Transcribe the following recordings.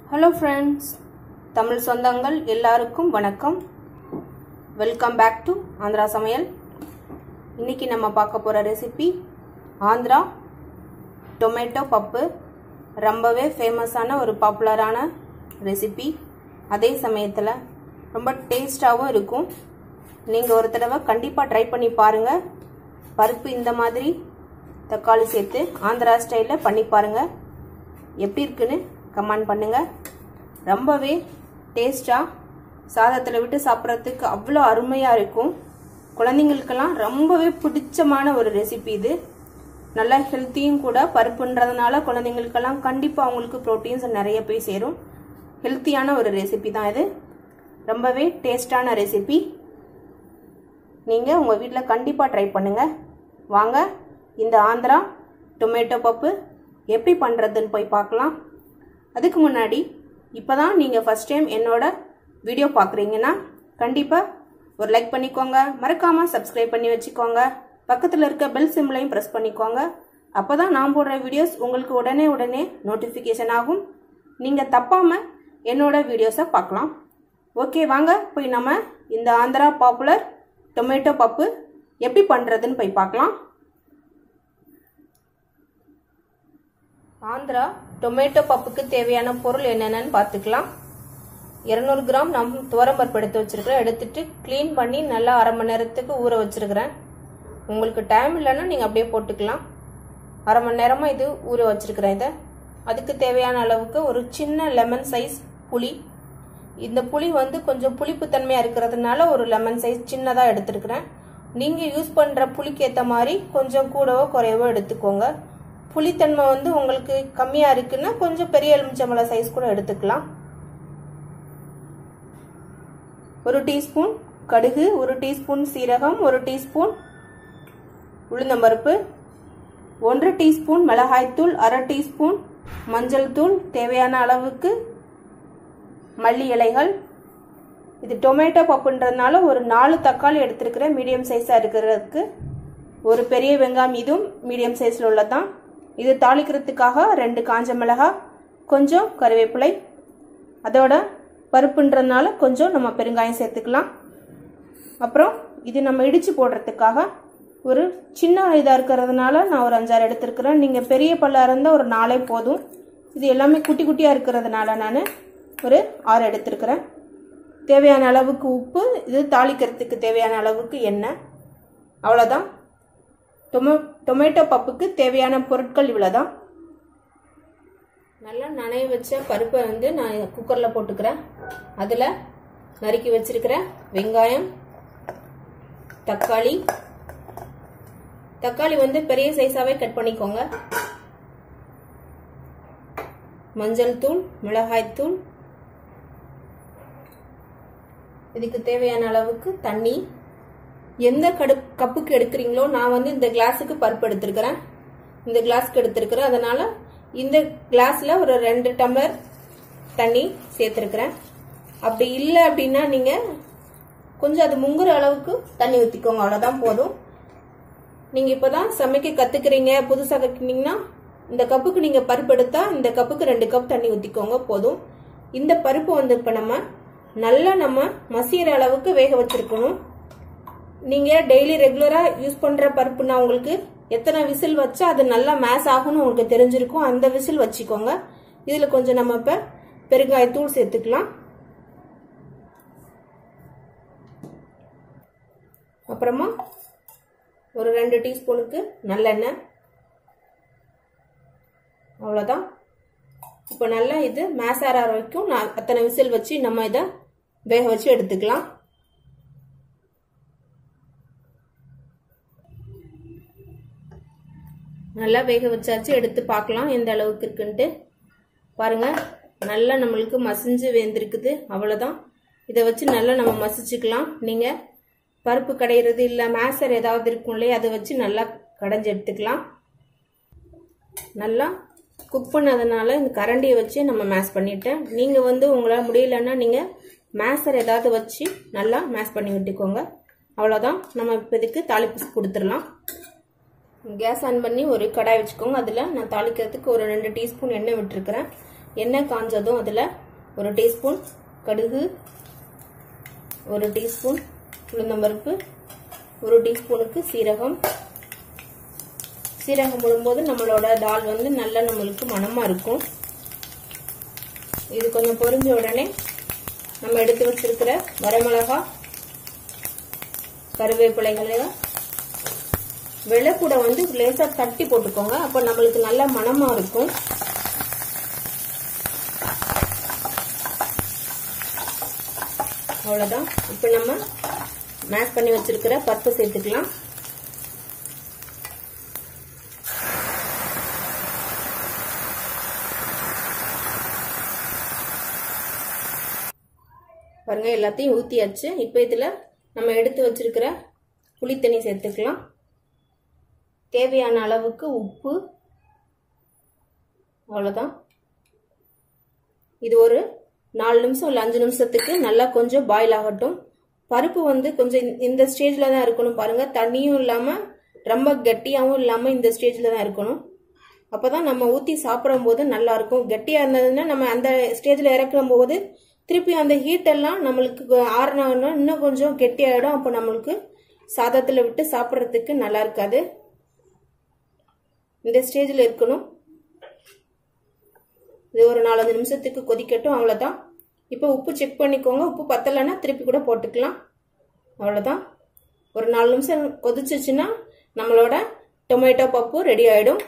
hello friends Tamil சொந்தங்கள் எல்லாருக்கும் வணக்கம் வெல்கம் பேக் டு ஆந்திரா சமையல் இன்னைக்கு நம்ம பார்க்க போகிற ரெசிபி ஆந்திரா டொமேட்டோ பப்பு ரொம்பவே ஃபேமஸான ஒரு பாப்புலரான ரெசிபி அதே சமயத்தில் ரொம்ப டேஸ்டாகவும் இருக்கும் நீங்கள் ஒரு தடவை கண்டிப்பாக ட்ரை பண்ணி பாருங்கள் பருப்பு இந்த மாதிரி தக்காளி சேர்த்து ஆந்திரா ஸ்டைலில் பண்ணி பாருங்கள் எப்படி இருக்குன்னு கமெண்ட் பண்ணுங்கள் ரொம்பவே டேஸ்டாக சாதத்தில் விட்டு சாப்பிட்றதுக்கு அவ்வளோ அருமையாக இருக்கும் குழந்தைங்களுக்கெல்லாம் ரொம்பவே பிடிச்சமான ஒரு ரெசிபி இது நல்லா ஹெல்த்தியும் கூட பருப்புன்றதுனால குழந்தைங்களுக்கெல்லாம் கண்டிப்பாக அவங்களுக்கு ப்ரோட்டீன்ஸ் நிறைய போய் சேரும் ஹெல்த்தியான ஒரு ரெசிபி தான் இது ரொம்பவே டேஸ்டான ரெசிபி நீங்கள் உங்கள் வீட்டில் கண்டிப்பாக ட்ரை பண்ணுங்கள் வாங்க இந்த ஆந்திரா டொமேட்டோ பப்பு எப்படி பண்ணுறதுன்னு போய் பார்க்கலாம் அதுக்கு முன்னாடி இப்போ தான் நீங்கள் ஃபஸ்ட் டைம் என்னோட வீடியோ பார்க்குறீங்கன்னா கண்டிப்பாக ஒரு லைக் பண்ணிக்கோங்க மறக்காமல் சப்ஸ்கிரைப் பண்ணி வச்சுக்கோங்க பக்கத்தில் இருக்க பெல் சிம்லையும் ப்ரெஸ் பண்ணிக்கோங்க அப்போ தான் நான் போடுற வீடியோஸ் உங்களுக்கு உடனே உடனே நோட்டிஃபிகேஷன் ஆகும் நீங்கள் தப்பாமல் என்னோட வீடியோஸை பார்க்கலாம் ஓகே வாங்க போய் நம்ம இந்த ஆந்திரா பாப்புலர் டொமேட்டோ பப்பு எப்படி பண்ணுறதுன்னு போய் பார்க்கலாம் ஆந்திரா டொமேட்டோ பப்புக்கு தேவையான பொருள் என்னென்னு பார்த்துக்கலாம் இரநூறு கிராம் நம் துவரம்பருப்பு எடுத்து வச்சிருக்கிறேன் எடுத்துட்டு க்ளீன் பண்ணி நல்லா அரை மணி நேரத்துக்கு ஊற வச்சிருக்கிறேன் உங்களுக்கு டைம் இல்லைன்னா நீங்கள் அப்படியே போட்டுக்கலாம் அரை மணி நேரமாக இது ஊற வச்சிருக்கிறேன் இதை அதுக்கு தேவையான அளவுக்கு ஒரு சின்ன லெமன் சைஸ் புளி இந்த புளி வந்து கொஞ்சம் புளிப்புத்தன்மையாக இருக்கிறதுனால ஒரு லெமன் சைஸ் சின்னதாக எடுத்துருக்கிறேன் நீங்கள் யூஸ் பண்ணுற புளிக்கு ஏற்ற மாதிரி கொஞ்சம் கூடவோ குறையவோ எடுத்துக்கோங்க புளித்தன்மை வந்து உங்களுக்கு கம்மியாக இருக்குன்னா கொஞ்சம் பெரிய எலுமிச்சம்பழ சைஸ் கூட எடுத்துக்கலாம் ஒரு டீஸ்பூன் கடுகு ஒரு டீஸ்பூன் சீரகம் ஒரு டீஸ்பூன் உளுந்தம்பருப்பு ஒன்று டீஸ்பூன் மிளகாய்த்தூள் அரை டீஸ்பூன் மஞ்சள் தூள் தேவையான அளவுக்கு மல்லி இலைகள் இது டொமேட்டோ பப்புன்றதுனால ஒரு நாலு தக்காளி எடுத்துருக்கிறேன் மீடியம் சைஸாக இருக்கிறதுக்கு ஒரு பெரிய வெங்காயம் இதுவும் மீடியம் சைஸில் உள்ளதான் இது தாளிக்கிறதுக்காக ரெண்டு காஞ்ச மிளகாய் கொஞ்சம் கருவேப்பிலை அதோட பருப்புன்றதுனால கொஞ்சம் நம்ம பெருங்காயம் சேர்த்துக்கலாம் அப்புறம் இது நம்ம இடித்து போடுறதுக்காக ஒரு சின்ன இதாக இருக்கிறதுனால நான் ஒரு அஞ்சாறு எடுத்துருக்கிறேன் நீங்கள் பெரிய பல்லாக இருந்தால் ஒரு நாளே போதும் இது எல்லாமே குட்டி குட்டியாக இருக்கிறதுனால நான் ஒரு ஆறு எடுத்துருக்கிறேன் தேவையான அளவுக்கு உப்பு இது தாளிக்கிறதுக்கு தேவையான அளவுக்கு எண்ணெய் அவ்வளோதான் டொமோ டொமேட்டோ பப்புக்கு தேவையான பொருட்கள் இவ்வளோதான் நல்லா நனைய வச்ச பருப்பை வந்து நான் குக்கரில் போட்டுக்கிறேன் அதில் நறுக்கி வச்சிருக்கிறேன் வெங்காயம் தக்காளி தக்காளி வந்து பெரிய சைஸாகவே கட் பண்ணிக்கோங்க மஞ்சள் தூள் மிளகாய் தூள் இதுக்கு தேவையான அளவுக்கு தண்ணி எந்த கடு கப்புக்கு எடுக்கிறீங்களோ நான் வந்து இந்த கிளாஸுக்கு பருப்பு எடுத்திருக்கிறேன் இந்த கிளாஸ்க்கு எடுத்திருக்கிறேன் அதனால இந்த கிளாஸில் ஒரு ரெண்டு டம்ளர் தண்ணி சேர்த்துருக்கிறேன் அப்படி இல்லை அப்படின்னா நீங்கள் கொஞ்சம் அது முங்குற அளவுக்கு தண்ணி ஊற்றிக்கோங்க அவ்வளோதான் போதும் நீங்கள் இப்போ தான் சமைக்க கற்றுக்குறீங்க புதுசாக கற்றுக்கிட்டிங்கன்னா இந்த கப்புக்கு நீங்கள் பருப்பு எடுத்தால் இந்த கப்புக்கு ரெண்டு கப் தண்ணி ஊற்றிக்கோங்க போதும் இந்த பருப்பு வந்து இப்போ நம்ம நல்லா நம்ம மசிகிற அளவுக்கு வேக வச்சுருக்கணும் நீங்கள் டெய்லி ரெகுலராக யூஸ் பண்ணுற பருப்புனா உங்களுக்கு எத்தனை விசில் வச்சா அது நல்லா மேஸ் ஆகும்னு உங்களுக்கு தெரிஞ்சிருக்கும் அந்த விசில் வச்சுக்கோங்க இதில் கொஞ்சம் நம்ம இப்போ பெருங்காயத்தூள் சேர்த்துக்கலாம் அப்புறமா ஒரு ரெண்டு டீஸ்பூனுக்கு நல்லெண்ணெய் அவ்வளோதான் இப்போ நல்லா இது மேஸ் ஆற வரைக்கும் நான் அத்தனை விசில் வச்சு நம்ம இதை வேக வச்சு எடுத்துக்கலாம் நல்லா வேக வச்சாச்சு எடுத்து பார்க்கலாம் எந்த அளவுக்கு இருக்குன்ட்டு பாருங்க நல்லா நம்மளுக்கு மசிஞ்சு வேந்திருக்குது அவ்வளோதான் இதை வச்சு நல்லா நம்ம மசிச்சுக்கலாம் நீங்கள் பருப்பு கடையிறது இல்லை மேசர் ஏதாவது இருக்கும் இல்லையா அதை வச்சு நல்லா கடைஞ்சி எடுத்துக்கலாம் நல்லா குக் பண்ணதுனால இந்த கரண்டியை வச்சு நம்ம மேஷ் பண்ணிட்டேன் நீங்கள் வந்து உங்களால் முடியலன்னா நீங்கள் மேசர் ஏதாவது வச்சு நல்லா மேஷ் பண்ணி விட்டுக்கோங்க அவ்வளோதான் நம்ம இப்போ இதுக்கு தாளிப்பு கொடுத்துடலாம் கேஸ் ஆன் பண்ணி ஒரு கடாய் வச்சுக்கோங்க அதில் நான் தாளிக்கிறதுக்கு ஒரு ரெண்டு டீஸ்பூன் எண்ணெய் விட்டுருக்கிறேன் எண்ணெய் காஞ்சதும் அதில் ஒரு டீஸ்பூன் கடுகு ஒரு டீஸ்பூன் உளுந்தம்பருப்பு ஒரு டீஸ்பூனுக்கு சீரகம் சீரகம் போடும்போது நம்மளோட தால் வந்து நல்லா நம்மளுக்கு மணமாக இருக்கும் இது கொஞ்சம் பொரிஞ்ச உடனே நம்ம எடுத்து வச்சிருக்கிற வரமிளகா கருவேப்பிலைகளை வெள்ளை கூட வந்து லேசாக தட்டி போட்டுக்கோங்க அப்போ நம்மளுக்கு நல்ல மணமாக இருக்கும் அவ்வளோதான் இப்போ நம்ம மேஷ் பண்ணி வச்சிருக்கிற பருப்பு சேர்த்துக்கலாம் பாருங்க எல்லாத்தையும் ஊற்றியாச்சு இப்போ இதில் நம்ம எடுத்து வச்சிருக்கிற புளித்தண்ணி சேர்த்துக்கலாம் தேவையான அளவுக்கு உப்பு அவ்வளோதான் இது ஒரு நாலு நிமிஷம் இல்லை அஞ்சு நிமிஷத்துக்கு நல்லா கொஞ்சம் பாயில் ஆகட்டும் பருப்பு வந்து கொஞ்சம் இந்த ஸ்டேஜில் தான் இருக்கணும் பாருங்கள் தண்ணியும் இல்லாமல் ரொம்ப கெட்டியாகவும் இல்லாமல் இந்த ஸ்டேஜில் தான் இருக்கணும் அப்போ தான் நம்ம ஊற்றி சாப்பிடும் போது நல்லாயிருக்கும் கெட்டியாக இருந்ததுன்னா நம்ம அந்த ஸ்டேஜில் இறக்கும் போது திருப்பி அந்த ஹீட்டெல்லாம் நம்மளுக்கு ஆறினா இன்னும் கொஞ்சம் கெட்டியாயிடும் அப்போ நம்மளுக்கு சாதத்தில் விட்டு சாப்பிட்றதுக்கு நல்லா இருக்காது இந்த ஸ்டேஜில் இருக்கணும் இது ஒரு நாலஞ்சு நிமிஷத்துக்கு கொதிக்கட்டும் அவ்வளோதான் இப்போ உப்பு செக் பண்ணிக்கோங்க உப்பு பத்தலைன்னா திருப்பி கூட போட்டுக்கலாம் அவ்வளோதான் ஒரு நாலு நிமிஷம் கொதிச்சிச்சுன்னா நம்மளோட டொமேட்டோ பப்பு ரெடி ஆகிடும்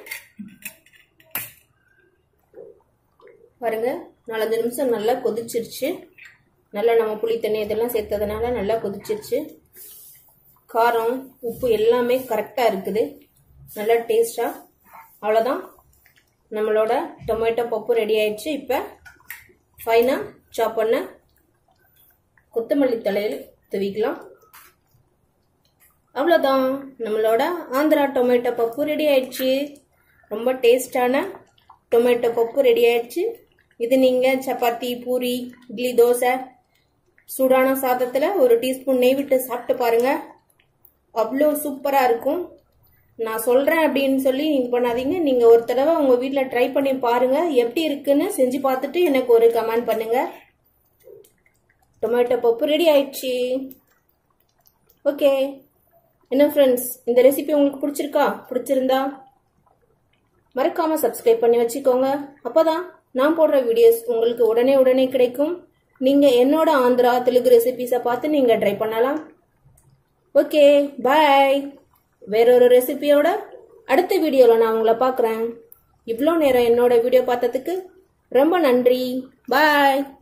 பாருங்க நாலஞ்சு நிமிஷம் நல்லா கொதிச்சிருச்சு நல்லா நம்ம புளி தண்ணி இதெல்லாம் சேர்த்ததுனால நல்லா கொதிச்சிருச்சு காரம் உப்பு எல்லாமே கரெக்டாக இருக்குது நல்லா டேஸ்டாக அவ்வளோதான் நம்மளோட டொமேட்டோ பப்பு ரெடி ஆயிடுச்சு இப்போ ஃபைனாக சாப் பண்ண கொத்தமல்லி தலையில் துவிக்கலாம் அவ்வளோதான் நம்மளோட ஆந்திரா டொமேட்டோ பப்பு ரெடி ஆயிடுச்சு ரொம்ப டேஸ்டான டொமேட்டோ பப்பு ரெடி ஆயிடுச்சு இது நீங்கள் சப்பாத்தி பூரி இட்லி தோசை சூடான சாதத்தில் ஒரு டீஸ்பூன் நெய் விட்டு சாப்பிட்டு பாருங்கள் அவ்வளோ சூப்பராக இருக்கும் நான் சொல்கிறேன் அப்படின்னு சொல்லி நீங்கள் பண்ணாதீங்க நீங்கள் ஒரு தடவை உங்கள் வீட்டில் ட்ரை பண்ணி பாருங்கள் எப்படி இருக்குன்னு செஞ்சு பார்த்துட்டு எனக்கு ஒரு கமெண்ட் பண்ணுங்கள் டொமேட்டோ பப்பு ரெடி ஆயிடுச்சு ஓகே என்ன ஃப்ரெண்ட்ஸ் இந்த ரெசிபி உங்களுக்கு பிடிச்சிருக்கா பிடிச்சிருந்தா மறக்காமல் சப்ஸ்கிரைப் பண்ணி வச்சுக்கோங்க அப்போ தான் நான் போடுற வீடியோஸ் உங்களுக்கு உடனே உடனே கிடைக்கும் நீங்கள் என்னோட ஆந்திரா தெலுங்கு ரெசிபிஸை பார்த்து நீங்கள் ட்ரை பண்ணலாம் ஓகே பாய் வேறொரு ரெசிபியோட அடுத்த வீடியோவில் நான் உங்களை பார்க்குறேன் இவ்வளோ நேரம் என்னோட வீடியோ பார்த்ததுக்கு ரொம்ப நன்றி பாய்